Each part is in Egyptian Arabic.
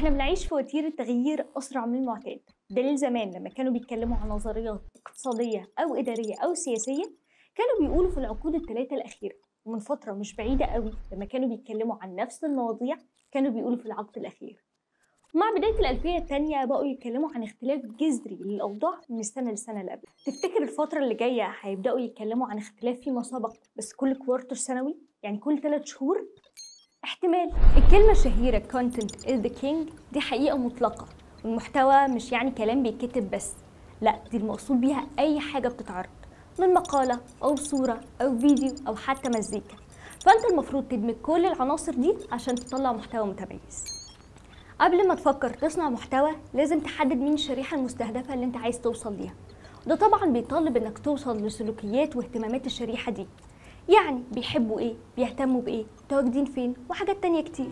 احنا بنعيش في وتيرة تغيير أسرع من المعتاد دليل زمان لما كانوا بيتكلموا عن نظريات اقتصادية أو إدارية أو سياسية كانوا بيقولوا في العقود الثلاثة الأخيرة ومن فترة مش بعيدة قوي لما كانوا بيتكلموا عن نفس المواضيع كانوا بيقولوا في العقد الأخير ومع بداية الألفية الثانية بقوا يتكلموا عن اختلاف جذري للأوضاع من السنة للسنة اللي قبل تفتكر الفترة اللي جاية هيبدأوا يتكلموا عن اختلاف فيما سبق بس كل كوارتر سنوي يعني كل ثلاث شهور احتمال الكلمة الشهيرة content is the king دي حقيقة مطلقة والمحتوى مش يعني كلام بيتكتب بس لا دي المقصود بيها أي حاجة بتتعرض من مقالة أو صورة أو فيديو أو حتى مزيكا فأنت المفروض تدمج كل العناصر دي عشان تطلع محتوى متميز قبل ما تفكر تصنع محتوى لازم تحدد مين الشريحة المستهدفة اللي انت عايز توصل ليها وده طبعا بيطالب انك توصل لسلوكيات واهتمامات الشريحة دي يعني بيحبوا ايه بيهتموا بايه متواجدين فين وحاجات تانية كتير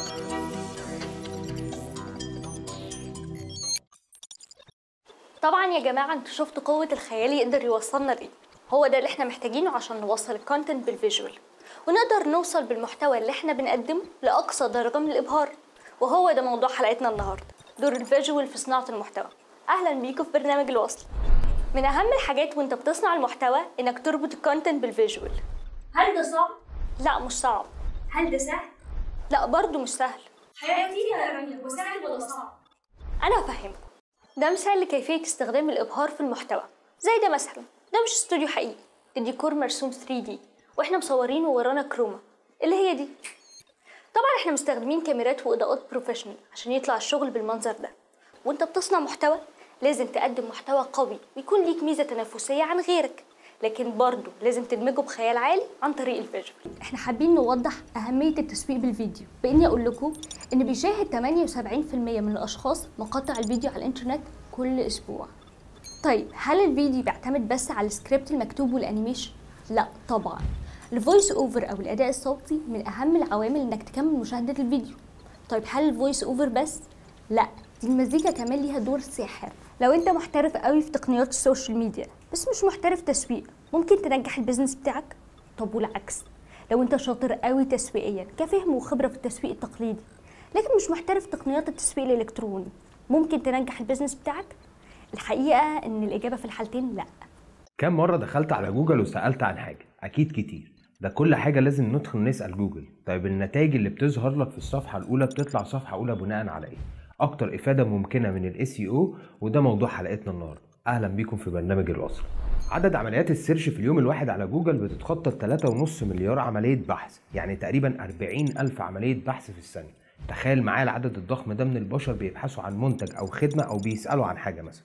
طبعا يا جماعة انتوا شفتوا قوة الخيال يقدر يوصلنا لإيه هو ده اللي احنا محتاجينه عشان نوصل الكونتنت بالفيجوال ونقدر نوصل بالمحتوى اللي احنا بنقدمه لأقصى درجة من الإبهار وهو ده موضوع حلقتنا النهاردة دور الفيجوال في صناعة المحتوى أهلا بيكم في برنامج الوصل من أهم الحاجات وانت بتصنع المحتوى انك تربط الكونتنت بالفيجوال هل ده صعب؟ لا مش صعب هل ده سهل؟ لا برضو مش سهل حياتي يا رانيا هو سهل ولا صعب؟ أنا أفهمكم ده مثال لكيفية استخدام الإبهار في المحتوى زي ده مثلا ده مش استوديو حقيقي ده ديكور مرسوم 3D واحنا مصورينه ورانا كروما اللي هي دي طبعا احنا مستخدمين كاميرات واضاءات بروفيشنال عشان يطلع الشغل بالمنظر ده وانت بتصنع محتوى لازم تقدم محتوى قوي ويكون ليك ميزة تنافسية عن غيرك لكن برضه لازم تدمجه بخيال عالي عن طريق الفيجوال احنا حابين نوضح أهمية التسويق بالفيديو بإني أقول لكم إن بيشاهد 78% من الأشخاص مقاطع الفيديو على الإنترنت كل أسبوع طيب هل الفيديو بيعتمد بس على السكريبت المكتوب والأنيميشن؟ لا طبعا الفويس اوفر او الاداء الصوتي من اهم العوامل انك تكمل مشاهده الفيديو طيب هل الفويس اوفر بس لا دي المزيكا كمان ليها دور ساحر لو انت محترف قوي في تقنيات السوشيال ميديا بس مش محترف تسويق ممكن تنجح البيزنس بتاعك طب والعكس لو انت شاطر قوي تسويقيا كفهم وخبره في التسويق التقليدي لكن مش محترف في تقنيات التسويق الالكتروني ممكن تنجح البيزنس بتاعك الحقيقه ان الاجابه في الحالتين لا كم مرة دخلت على جوجل وسألت عن حاجة؟ أكيد كتير ده كل حاجة لازم ندخل نسأل جوجل طيب النتائج اللي بتظهر لك في الصفحة الأولى بتطلع صفحة أولى بناء على إيه؟ أكتر إفادة ممكنة من ال SEO وده موضوع حلقتنا النهاردة أهلا بيكم في برنامج الوصل عدد عمليات السيرش في اليوم الواحد على جوجل بتتخطى 3.5 مليار عملية بحث يعني تقريبا 40 ألف عملية بحث في الثانية تخيل معايا العدد الضخم ده من البشر بيبحثوا عن منتج أو خدمة أو بيسألوا عن حاجة مثلا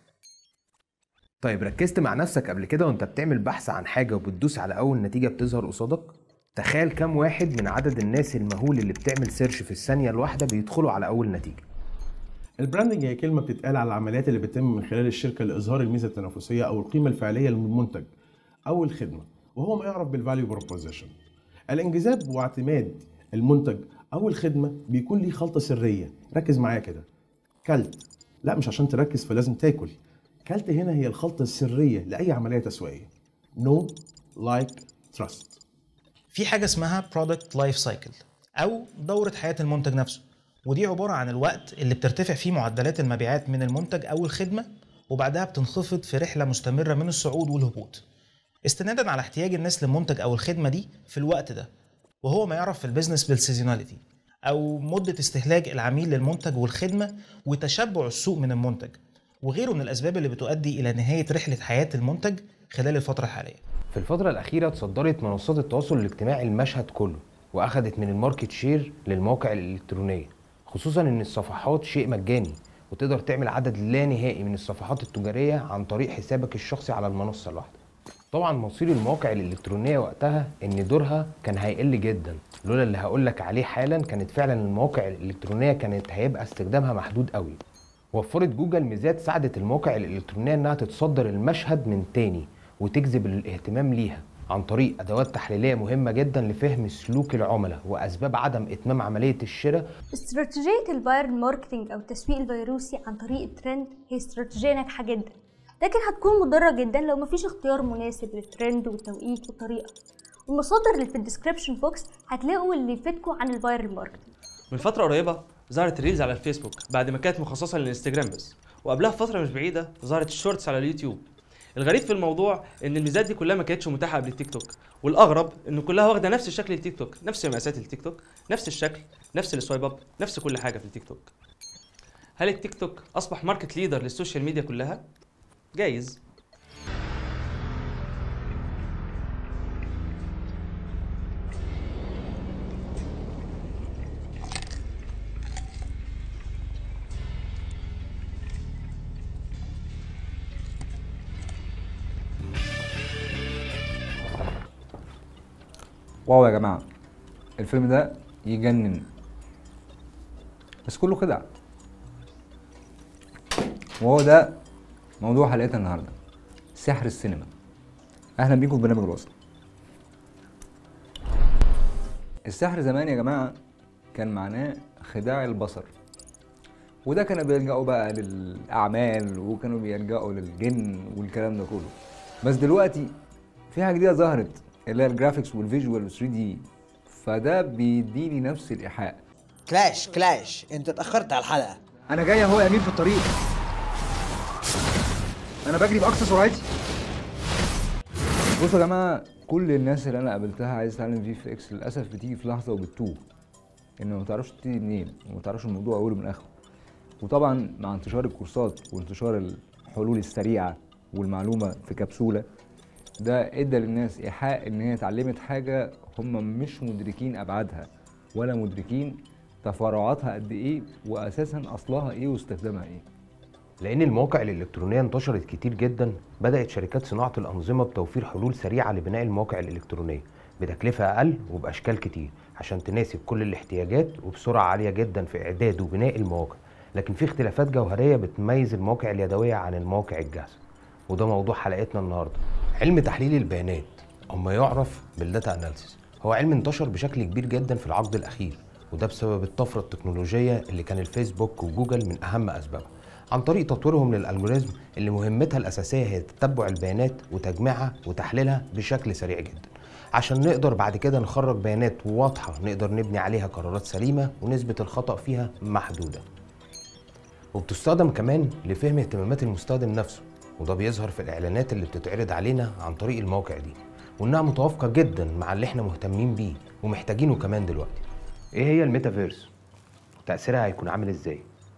طيب ركزت مع نفسك قبل كده وانت بتعمل بحث عن حاجة وبتدوس على أول نتيجة بتظهر قصادك؟ تخيل كم واحد من عدد الناس المهول اللي بتعمل سيرش في الثانية الواحدة بيدخلوا على أول نتيجة البراندنج هي كلمة بتتقال على العمليات اللي بتتم من خلال الشركة لإظهار الميزة التنافسية أو القيمة الفعلية للمنتج أو الخدمة وهو ما يعرف بالفاليو بروبوزيشن الانجذاب واعتماد المنتج أو الخدمة بيكون ليه خلطة سرية ركز معايا كده كلت لا مش عشان تركز فلازم تاكل كلت هنا هي الخلطة السرية لأي عملية تسويقية نو لايك تراست في حاجة اسمها product life cycle أو دورة حياة المنتج نفسه ودي عبارة عن الوقت اللي بترتفع فيه معدلات المبيعات من المنتج أو الخدمة وبعدها بتنخفض في رحلة مستمرة من الصعود والهبوط استنادا على احتياج الناس للمنتج أو الخدمة دي في الوقت ده وهو ما يعرف في البيزنس بالسيزوناليتي أو مدة استهلاك العميل للمنتج والخدمة وتشبع السوق من المنتج وغيره من الأسباب اللي بتؤدي إلى نهاية رحلة حياة المنتج خلال الفترة الحالية في الفترة الأخيرة تصدرت منصات التواصل الاجتماعي المشهد كله وأخدت من الماركت شير للمواقع الإلكترونية خصوصا إن الصفحات شيء مجاني وتقدر تعمل عدد لا نهائي من الصفحات التجارية عن طريق حسابك الشخصي على المنصة الواحدة طبعا مصير المواقع الإلكترونية وقتها إن دورها كان هيقل جدا لولا اللي هقولك عليه حالا كانت فعلا المواقع الإلكترونية كانت هيبقى استخدامها محدود قوي وفرت جوجل ميزات ساعدت المواقع الإلكترونية إنها تتصدر المشهد من تاني وتجذب الاهتمام ليها عن طريق أدوات تحليلية مهمة جدا لفهم سلوك العملاء وأسباب عدم إتمام عملية الشراء استراتيجية الفايرال ماركتينج أو التسويق الفيروسي عن طريق الترند هي استراتيجية ناجحة جدا لكن هتكون مضرة جدا لو مفيش اختيار مناسب للترند والتوقيت والطريقة والمصادر اللي في الديسكريبشن بوكس هتلاقوا اللي يفيدكم عن الفايرال ماركتينج من فترة قريبة ظهرت الريلز على الفيسبوك بعد ما كانت مخصصه للانستجرام بس وقبلها فتره مش بعيده ظهرت الشورتس على اليوتيوب الغريب في الموضوع ان الميزات دي كلها ما كانتش متاحه قبل التيك توك والاغرب ان كلها واخده نفس الشكل التيك توك نفس مقاسات التيك توك نفس الشكل نفس السوايب اب نفس كل حاجه في التيك توك هل التيك توك اصبح ماركت ليدر للسوشيال ميديا كلها جايز واو يا جماعة الفيلم ده يجنن بس كله خدع وهو ده موضوع حلقتنا النهاردة سحر السينما أهلا بيكم في برنامج الوصل السحر زمان يا جماعة كان معناه خداع البصر وده كانوا بيلجأوا بقى للأعمال وكانوا بيلجأوا للجن والكلام ده كله بس دلوقتي في حاجة جديدة ظهرت اللي هي الجرافيكس والفيجوال 3 دي فده بيديني نفس الإيحاء كلاش كلاش انت اتاخرت على الحلقه أنا جاي أهو يا أمين في الطريق أنا بجري بأقصى سرعتي بصوا يا جماعة كل الناس اللي أنا قابلتها عايز تتعلم في في إكس للأسف بتيجي في لحظة وبتتوه إن ما تعرفش تبتدي منين وما تعرفش الموضوع أوله من آخره وطبعا مع انتشار الكورسات وانتشار الحلول السريعة والمعلومة في كبسولة ده ادى للناس ايحاء ان هي اتعلمت حاجه هم مش مدركين ابعادها ولا مدركين تفرعاتها قد ايه واساسا اصلها ايه واستخدامها ايه لان المواقع الالكترونيه انتشرت كتير جدا بدات شركات صناعه الانظمه بتوفير حلول سريعه لبناء المواقع الالكترونيه بتكلفه اقل وباشكال كتير عشان تناسب كل الاحتياجات وبسرعه عاليه جدا في اعداد وبناء المواقع لكن في اختلافات جوهريه بتميز المواقع اليدويه عن المواقع الجاهزه وده موضوع حلقتنا النهارده علم تحليل البيانات او ما يعرف بالداتا اناليسيس هو علم انتشر بشكل كبير جدا في العقد الاخير وده بسبب الطفره التكنولوجيه اللي كان الفيسبوك وجوجل من اهم اسبابها عن طريق تطويرهم للالجوريزم اللي مهمتها الاساسيه هي تتبع البيانات وتجميعها وتحليلها بشكل سريع جدا عشان نقدر بعد كده نخرج بيانات واضحه نقدر نبني عليها قرارات سليمه ونسبه الخطا فيها محدوده وبتستخدم كمان لفهم اهتمامات المستخدم نفسه وده بيظهر في الاعلانات اللي بتتعرض علينا عن طريق المواقع دي وانها متوافقه جدا مع اللي احنا مهتمين بيه ومحتاجينه كمان دلوقتي ايه هي الميتافيرس تاثيرها هيكون عامل ازاي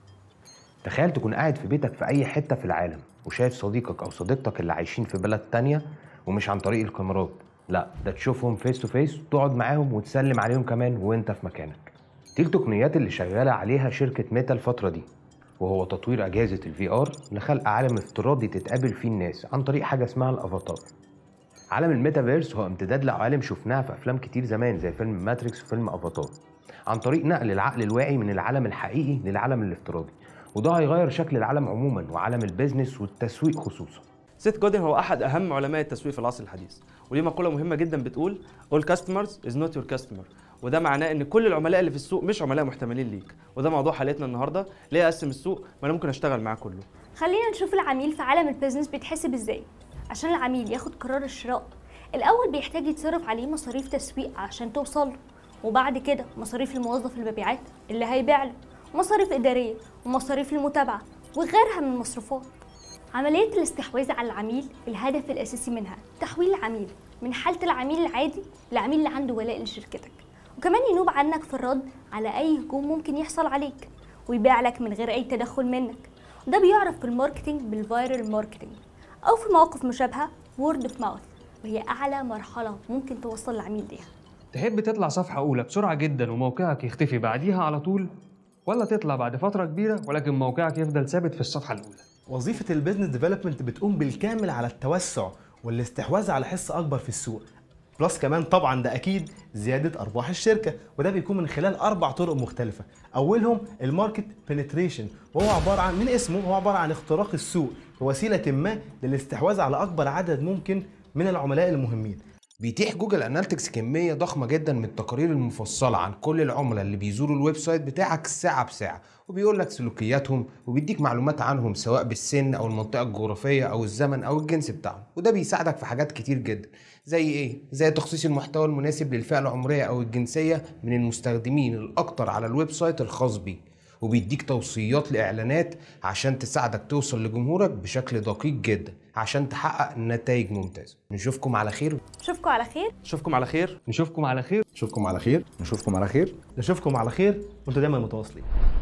تخيل تكون قاعد في بيتك في اي حته في العالم وشايف صديقك او صديقتك اللي عايشين في بلد تانية ومش عن طريق الكاميرات لا ده تشوفهم فيس تو فيس تقعد معاهم وتسلم عليهم كمان وانت في مكانك دي التقنيات اللي شغاله عليها شركه ميتا الفتره دي وهو تطوير اجهزه الفي ار لخلق عالم افتراضي تتقابل فيه الناس عن طريق حاجه اسمها الافاتار عالم الميتافيرس هو امتداد لعوالم شفناها في افلام كتير زمان زي فيلم ماتريكس وفيلم افاتار عن طريق نقل العقل الواعي من العالم الحقيقي للعالم الافتراضي وده هيغير شكل العالم عموما وعالم البيزنس والتسويق خصوصا سيث جودن هو احد اهم علماء التسويق في العصر الحديث وليه مقوله مهمه جدا بتقول all customers is not your customer وده معناه ان كل العملاء اللي في السوق مش عملاء محتملين ليك وده موضوع حلقتنا النهارده ليه اقسم السوق ما انا ممكن اشتغل معاه كله خلينا نشوف العميل في عالم البيزنس بيتحسب ازاي عشان العميل ياخد قرار الشراء الاول بيحتاج يتصرف عليه مصاريف تسويق عشان توصل له وبعد كده مصاريف الموظف المبيعات اللي هيبيع له ومصاريف اداريه ومصاريف المتابعه وغيرها من المصروفات عملية الاستحواذ على العميل الهدف الأساسي منها تحويل العميل من حالة العميل العادي لعميل اللي عنده ولاء لشركتك وكمان ينوب عنك في الرد على أي هجوم ممكن يحصل عليك ويبيع لك من غير أي تدخل منك وده بيعرف في الماركتينج بالفايرال ماركتينج أو في مواقف مشابهة word of mouth وهي أعلى مرحلة ممكن توصل العميل ليها تحب تطلع صفحة أولى بسرعة جدا وموقعك يختفي بعديها على طول ولا تطلع بعد فترة كبيرة ولكن موقعك يفضل ثابت في الصفحة الأولى وظيفة البيزنس ديفلوبمنت بتقوم بالكامل على التوسع والاستحواذ على حصة أكبر في السوق بلس كمان طبعا ده أكيد زيادة أرباح الشركة وده بيكون من خلال أربع طرق مختلفة أولهم الماركت بنتريشن وهو عبارة عن من اسمه هو عبارة عن اختراق السوق بوسيلة ما للاستحواذ على أكبر عدد ممكن من العملاء المهمين بيتيح جوجل اناليتكس كميه ضخمه جدا من التقارير المفصله عن كل العملاء اللي بيزوروا الويب سايت بتاعك ساعه بساعه وبيقول لك سلوكياتهم وبيديك معلومات عنهم سواء بالسن او المنطقه الجغرافيه او الزمن او الجنس بتاعهم وده بيساعدك في حاجات كتير جدا زي ايه زي تخصيص المحتوى المناسب للفئه العمريه او الجنسيه من المستخدمين الاكتر على الويب سايت الخاص بيك وبيديك توصيات لاعلانات عشان تساعدك توصل لجمهورك بشكل دقيق جدا عشان تحقق نتائج ممتازه نشوفكم على خير اشوفكم على خير اشوفكم على خير نشوفكم على خير نشوفكم على خير نشوفكم على خير نشوفكم على خير وانتوا دايما متواصلين